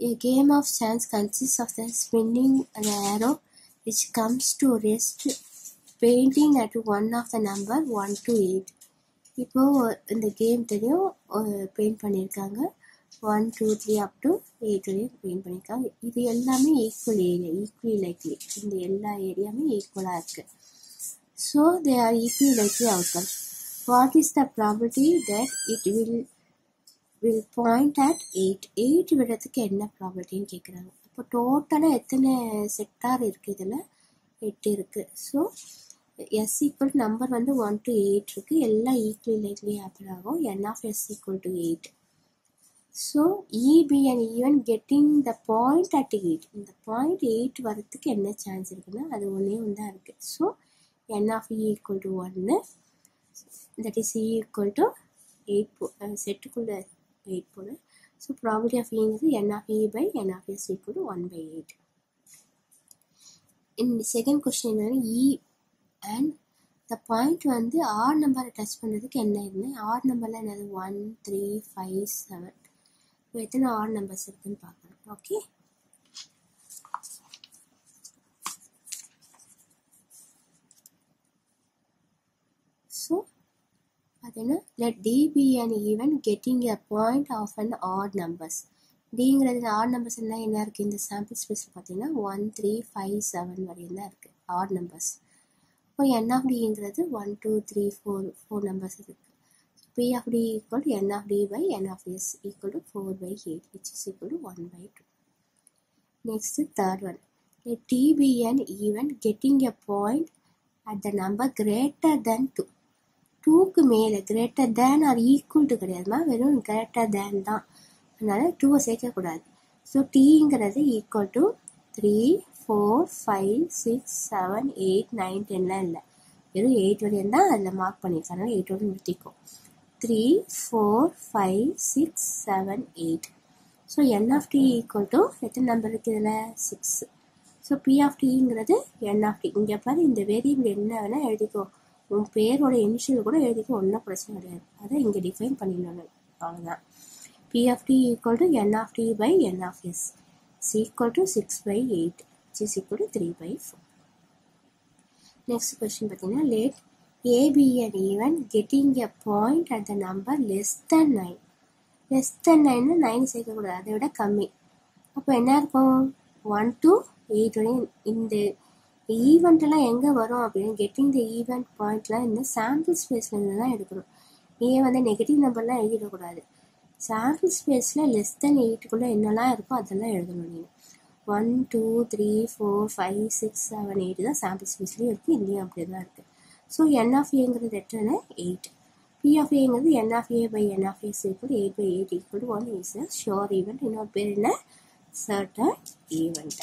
A game of chance consists of the spinning an arrow which comes to rest painting at one of the number 1 to 8. இப்போ இந்த game தெரியும் paint பண்ணியிருக்காங்க one two three up to eight வரையும் paint பண்ணியிருக்காங்க இது எல்லாமே equal area equally likely இந்த எல்லா ஏரியாவுமே ஈக்குவலாக இருக்குது so they are equally likely outcome what is the probability that it will will point at eight eight விடத்துக்கு என்ன ப்ராபர்ட்டின்னு கேட்குறாங்க இப்போ டோட்டலாக எத்தனை செக்டார் இருக்குது இதில் எட்டு இருக்குது ஸோ எஸ் ஈக்குவல் நம்பர் வந்து ஒன் டு எயிட் இருக்குது எல்லாம் ஈக்குவலி லைக்லி ஹேப்பன் ஆகும் n of S equal to eight so E be and even getting the point at eight இந்த பாயிண்ட் எயிட் வரத்துக்கு என்ன சான்ஸ் இருக்குன்னா அது ஒன்றே ஒன்று தான் இருக்குது so n of E equal to ஒன்று that is E equal to eight போ செட்டுக்குள்ள எயிட் போல ஸோ ப்ராபர்ட்டி ஆஃப் இங்கிறது n of E by n of S equal to one by eight in second question என்னன்னா E and இந்த point வந்து odd நம்பரை touch பண்ணுறதுக்கு என்ன என்ன ஆர் நம்பரில் என்னது ஒன் த்ரீ ஃபைவ் செவன் இப்போ எத்தனை ஆர் நம்பர்ஸ் இருக்குன்னு பார்க்கணும் ஓகே ஸோ பார்த்தீங்கன்னா let D be an even getting a point of an odd numbers டிங்கிறது ஆட் நம்பர்ஸ் என்ன என்ன இருக்குது இந்த சாம்பிள் ஸ்பேஸில் பார்த்தீங்கன்னா ஒன் த்ரீ ஃபைவ் செவன் வரையும் தான் இருக்குது ஆட் நம்பர்ஸ் இப்போ என் ஆஃப் டிங்கிறது one two three four four numbers இருக்குது P of D equal to n of D by n of S equal to four by eight which is equal to one by two next third one D be an even getting a point at the number greater than two டூக்கு மேலே greater than or equal to கிடையாதுமா வெறும் greater than தான் அதனால டூவை சேர்க்கக்கூடாது so டீங்கிறது equal to three four five six seven eight nine டென்லாம் இல்லை வெறும் எயிட் வரையும் தான் அதில் மார்க் பண்ணியிருக்காங்க அதனால் எயிட்டோடு நிறுத்திக்கும் three four five six seven eight so n of D equal to எத்தனை நம்பர் இருக்குது இதில் சிக்ஸ் ஸோ பி ஆஃப் டிங்கிறது என் ஆஃப் டி இங்கே பாரு இந்த வேரியபிள் என்ன வேணால் எழுதிக்கோ உன் பேரோட இனிஷியல் கூட எழுதிக்கோ ஒன்றும் பிரச்சனை கிடையாது அதை இங்கே டிஃபைன் பண்ணிடணும் அவ்வளோதான் P of D equal to n of D by n of S is equal to six by eight is equal to three by four next question பார்த்தீங்கன்னா let A be an even getting a point at the number less than nine less than நைன்னு nine சேர்க்கக்கூடாது அதை விட கம்மி அப்போ என்ன இருக்கும் one to eight வரையும் இந்த ஈவெண்ட்டெல்லாம் எங்கே வரும் அப்படின்னு கெட்டிங் த ஈவெண்ட் பாயிண்ட்லாம் இந்த சாம்பிள் ஸ்பேஸ்லேருந்து தான் எடுக்கணும் ஏன் வந்து நெகட்டிவ் நம்பர்லாம் எழுதிடக்கூடாது சாம்பிள் ஸ்பேஸில் லெஸ் தென் எயிட்டுக்குள்ளே என்னெல்லாம் இருக்கோ அதெல்லாம் எழுதணும் நீங்கள் one two three four five six seven eight தான் சாம்பிள் ஸ்பேஸ்லேயும் இருக்குது இங்கேயும் அப்படி தான் இருக்குது ஸோ என் ஆஃப் ஏங்கிறது எத்தனை எயிட் பி ஆஃப் ஏங்கிறது n of A by n of S equal eight by eight equal one is a sure event இன்னொரு பேர் என்ன certain event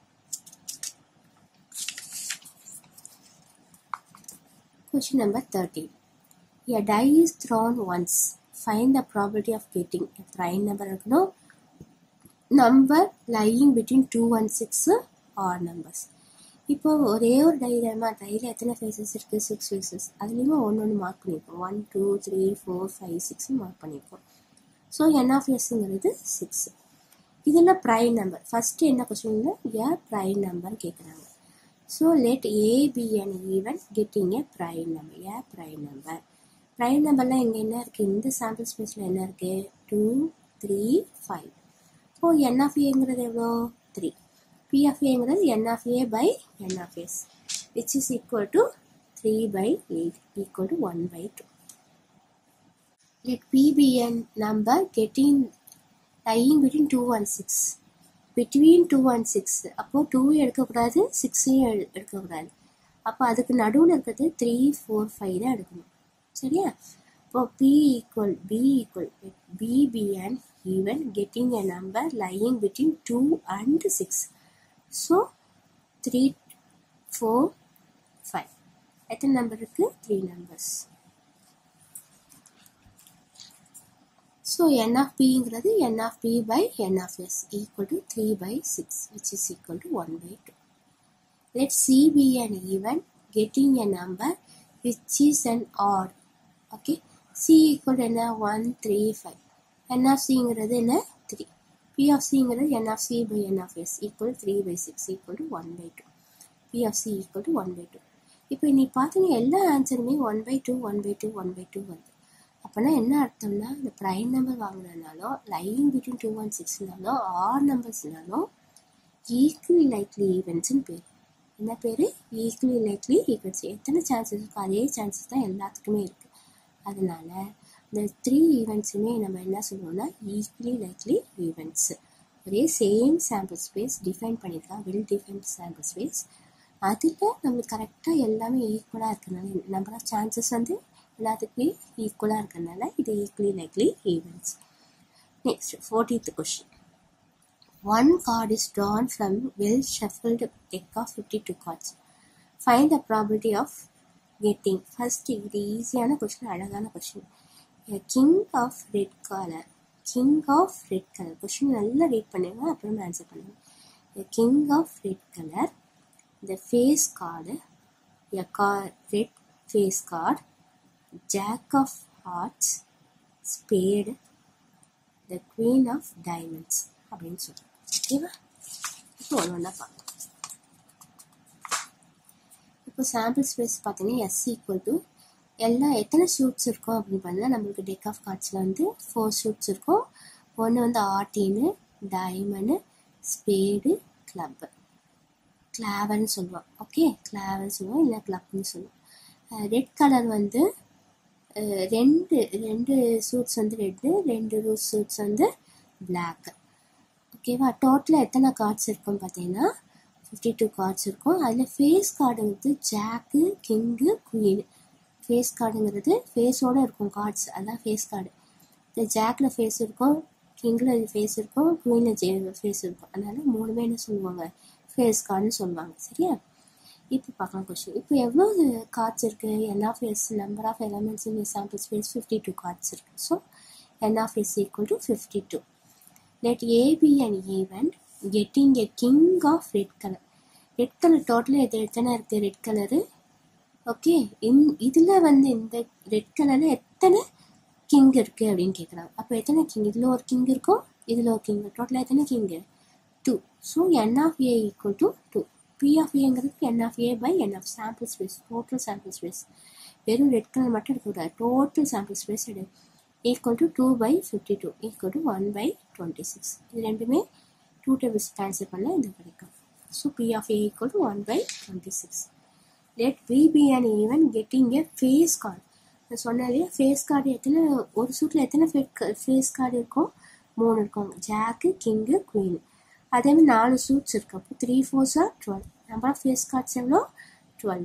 Question number 13. A die is thrown once. Find the probability of getting a prime number இருக்கணும் number lying between 2 and 6 odd numbers. இப்போ ஒரே ஒரு டைரமா டைரில் எத்தனை faces இருக்குது six faces அதுலேயுமே ஒன்று ஒன்று மார்க் பண்ணியிருக்கோம் one two three four five six mark பண்ணியிருக்கோம் ஸோ என் ஆஃப் எஸ்ங்கிறது சிக்ஸ் இதில் ப்ரைம் நம்பர் ஃபஸ்ட்டு என்ன கொஸ்டின் ஏ ப்ரைம் நம்பர் கேட்குறாங்க so let A be an even getting a prime number a prime number prime நம்பர்லாம் இங்கே என்ன இருக்குது இந்த சாம்பிள் ஸ்பேஸில் என்ன இருக்குது டூ த்ரீ ஃபைவ் ஓ என் ஆஃப் ஏங்கிறது எவ்வளோ த்ரீ பி ஆஃப் ஏங்கிறது n of A by n of S which is equal to three by eight equal to one by two let B be an number getting டையிங் between two and six between two and six அப்போது two எடுக்கக்கூடாது சிக்ஸையும் எடு எடுக்கக்கூடாது அப்போ அதுக்கு நடுவில் இருக்கிறது த்ரீ ஃபோர் ஃபைவ் தான் எடுக்கணும் சரியா இப்போ B equal B equal B be an even getting a number lying between two and six so three four five எத்தனை நம்பர் இருக்குது three numbers So n of p ங்கிறது n of p by n of s equal to 3 by 6 which is equal to 1 by 2. Let c be an even getting a number which is an odd. Okay. c equal to என்ன 1, 3, 5. n of c ங்கிறது என்ன 3. p P of சிங்கிறது n of C by n of S equal three by six equal to one by two P of C equal to one by two இப்போ நீ பார்த்தீங்கன்னா எல்லா ஆன்சருமே one by two one by two one by two வருது அப்போனா என்ன அர்த்தம்னா இந்த ப்ரைம் நம்பர் வாங்கினாலும் லைன் பிட்வீன் டூ ஒன் சிக்ஸ்னாலும் ஆர் நம்பர்ஸ்னாலும் ஈக்குவலி லைக்லி ஈவெண்ட்ஸ்னு பேர் என்ன பேர் ஈக்குவலி லைக்லி ஈவெண்ட்ஸ் எத்தனை சான்சஸ் இருக்கோ அதே சான்சஸ் தான் எல்லாத்துக்குமே இருக்குது அதனால இந்த த்ரீ ஈவெண்ட்ஸுமே நம்ம என்ன சொல்லுவோம்னா ஈக்குவலி லைக்லி ஈவெண்ட்ஸ் ஒரே சேம் சாம்பிள் ஸ்பேஸ் டிஃபைன் பண்ணியிருக்கான் வெல் டிஃபைன் சாம்பிள் ஸ்பேஸ் அதில் நம்மளுக்கு கரெக்டாக எல்லாமே ஈக்குவலாக இருக்கிறனால நம்பர் ஆஃப் சான்சஸ் வந்து எல்லாத்துக்குமே ஈக்குவலாக இருக்கிறனால இது equally likely events next fourteenth question one card is drawn from well shuffled deck of 52 cards. Find the probability of getting first இது ஈஸியான கொஷின் அழகான question king of red colour king of red colour question நல்லா read பண்ணுங்க அப்புறம் answer பண்ணுங்க king of red colour the face card a card red face card jack of hearts spade the queen of diamonds அப்படின்னு சொல்லுவோம் ஓகேவா இப்போ ஒன்று ஒன்றா பார்க்கலாம் இப்போ சாம்பிள் ஸ்பேஸ் பார்த்தீங்கன்னா எஸ் ஈக்குவல் டு எல்லாம் எத்தனை ஷூட்ஸ் இருக்கும் அப்படின்னு பார்த்தீங்கன்னா நம்மளுக்கு டெக் ஆஃப் கார்ட்ஸில் வந்து ஃபோர் ஷூட்ஸ் இருக்கும் ஒன்று வந்து ஆர்டின்னு டைமண்டு ஸ்பேடு கிளப்பு கிளாவர்னு சொல்லுவோம் ஓகே கிளாவர்னு சொல்லுவோம் இல்லை கிளப்னு சொல்லுவோம் ரெட் கலர் வந்து அஹ், ரெண்டு ரெண்டு சூட்ஸ் வந்து ரெட்டு ரெண்டு ரூஸ் சூட்ஸ் வந்து பிளாக் ஓகேவா டோட்டலாக எத்தனை கார்ட்ஸ் இருக்கும் பார்த்தீங்கன்னா ஃபிஃப்டி டூ கார்ட்ஸ் இருக்கும் அதில் ஃபேஸ் கார்டு வந்து ஜாக்கு கிங்கு குயின் ஃபேஸ் கார்டுங்கிறது ஃபேஸோட இருக்கும் கார்ட்ஸ் அதான் ஃபேஸ் கார்டு இந்த ஜாக்கில் ஃபேஸ் இருக்கும் கிங்கில் ஃபேஸ் இருக்கும் குயினில் ஃபேஸ் இருக்கும் அதனால மூணுமே என்ன சொல்லுவாங்க ஃபேஸ் கார்டுன்னு சொல்லுவாங்க சரியா இப்போ பார்க்கலாம் கொஸ்டின் இப்போ எவ்வளோ கார்ட்ஸ் இருக்குது n of S number of elements in sample space fifty two cards இருக்குது so n of S equal to fifty two let A be an event getting a king of red color red colour டோட்டலாக இது எத்தனை இருக்குது red colour okay இந் இதில் வந்து இந்த red கலரில் எத்தனை கிங் இருக்குது அப்படின்னு கேட்குறாங்க அப்போ எத்தனை கிங் இதில் ஒரு கிங் இருக்கும் இதில் ஒரு கிங் டோட்டலாக எத்தனை king two so n of A equal to two P of ஏங்கிறது n of A by n of sample space total sample space வெறும் ரெட் கலர் மட்டும் இருக்கக்கூடாது டோட்டல் சாம்பிள் ஸ்பேஸ் எடு equal to two by fifty two equal to one by twenty six இது ரெண்டுமே two tables cancel பண்ணால் இது கிடைக்கும் so P of A equal to one by twenty six let V be an even getting a face card நான் சொன்னேன் இல்லையா face card எத்தனை ஒரு சூட்டில் எத்தனை ஃபேஸ் கார்டு இருக்கும் மூணு இருக்கும் ஜாக்கு கிங்கு குயின் அதே மாதிரி நாலு சூட்ஸ் இருக்கு அப்போ த்ரீ ஃபோர்ஸா twelve number of face cards எவ்வளோ டுவெல்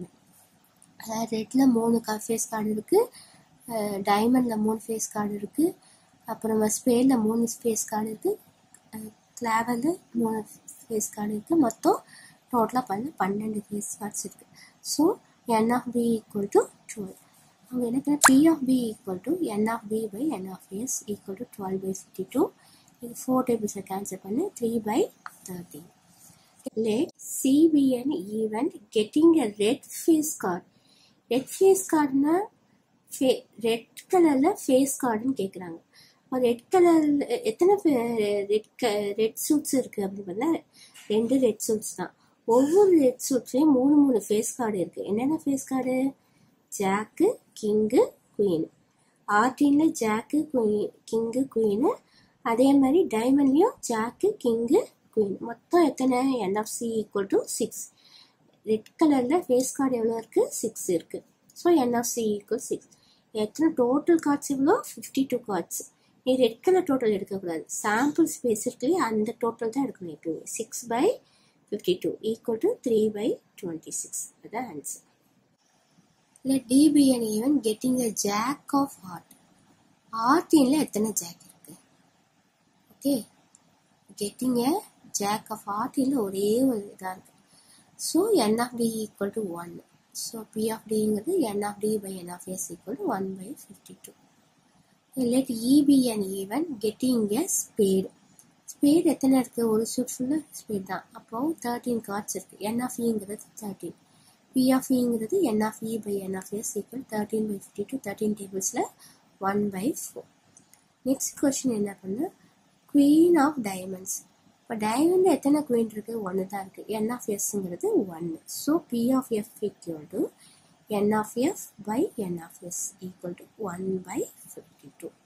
அதாவது ரெட்டில் மூணு கா ஃபேஸ் கார்டு இருக்குது டைமண்டில் மூணு ஃபேஸ் கார்டு இருக்குது அப்புறமா ஸ்பேடில் மூணு ஃபேஸ் கார்டு இருக்குது கிளாவரில் மூணு ஃபேஸ் கார்டு இருக்குது மொத்தம் டோட்டலாக பண்ண பன்னெண்டு ஃபேஸ் கார்ட்ஸ் இருக்குது so n of B equal to twelve அவங்க என்ன P of B equal to n of B by n of S equal to twelve by fifty two இது ஃபோர் டேபிள்ஸை கேன்சல் பண்ணி three by thirteen let C be an event getting a red face card. Red face கார்டுனா ஃபே red கலரில் face கார்டுன்னு கேட்குறாங்க இப்போ red கலரில் எத்தனை ரெட் க ரெட் சூட்ஸ் இருக்குது அப்படின்னு பார்த்தா ரெண்டு ரெட் சூட்ஸ் தான் ஒவ்வொரு ரெட் சூட்ஸ்லேயும் மூணு மூணு ஃபேஸ் கார்டு இருக்குது என்னென்ன face card jack king queen ஆர்டினில் ஜாக்கு குயின் கிங்கு குயின் அதே மாதிரி டைமண்ட்லேயும் ஜாக்கு கிங்கு குயின் மொத்தம் எத்தனை NFC equal to six red கலரில் ஃபேஸ் கார்டு எவ்வளோ இருக்குது சிக்ஸ் இருக்குது ஸோ என்எஃப்சி ஈக்குவல் சிக்ஸ் எத்தனை டோட்டல் கார்ட்ஸ் எவ்வளோ ஃபிஃப்டி டூ கார்ட்ஸ் நீ ரெட் கலர் டோட்டல் எடுக்கக்கூடாது சாம்பிள் ஸ்பேஸ் இருக்கு அந்த டோட்டல் தான் எடுக்கணும் எப்பயுமே six by fifty two equal to three by twenty six அதான் ஆன்சர் இல்லை டிபிஎன் even getting a jack of heart ஆர்டின்ல எத்தனை ஜாக் இருக்கு okay getting a jack of ஆர்டின்ல ஒரே ஒரு இதாக இருக்கு so n of D equal to one so P of டிங்கிறது n of D by n of S equal to one by fifty two let இபி and even getting a spade spade எத்தனை இருக்குது ஒரு சூட் ஃபுல்லாக spade தான் அப்போது thirteen cards இருக்குது n of இங்கிறது தேர்ட்டீன் பி ஆஃப் இங்கிறது n of E by n of S equal thirteen by fifty two thirteen டேபிள்ஸில் one by four next question என்ன பண்ணு குவீன் ஆஃப் டைமண்ட்ஸ் இப்போ டைமண்ட் எத்தனை குவீன் இருக்குது ஒன்று தான் இருக்குது என் ஆஃப் எஸ்ங்கிறது ஒன்று so P of F equal to n of F by n of S equal to one by fifty two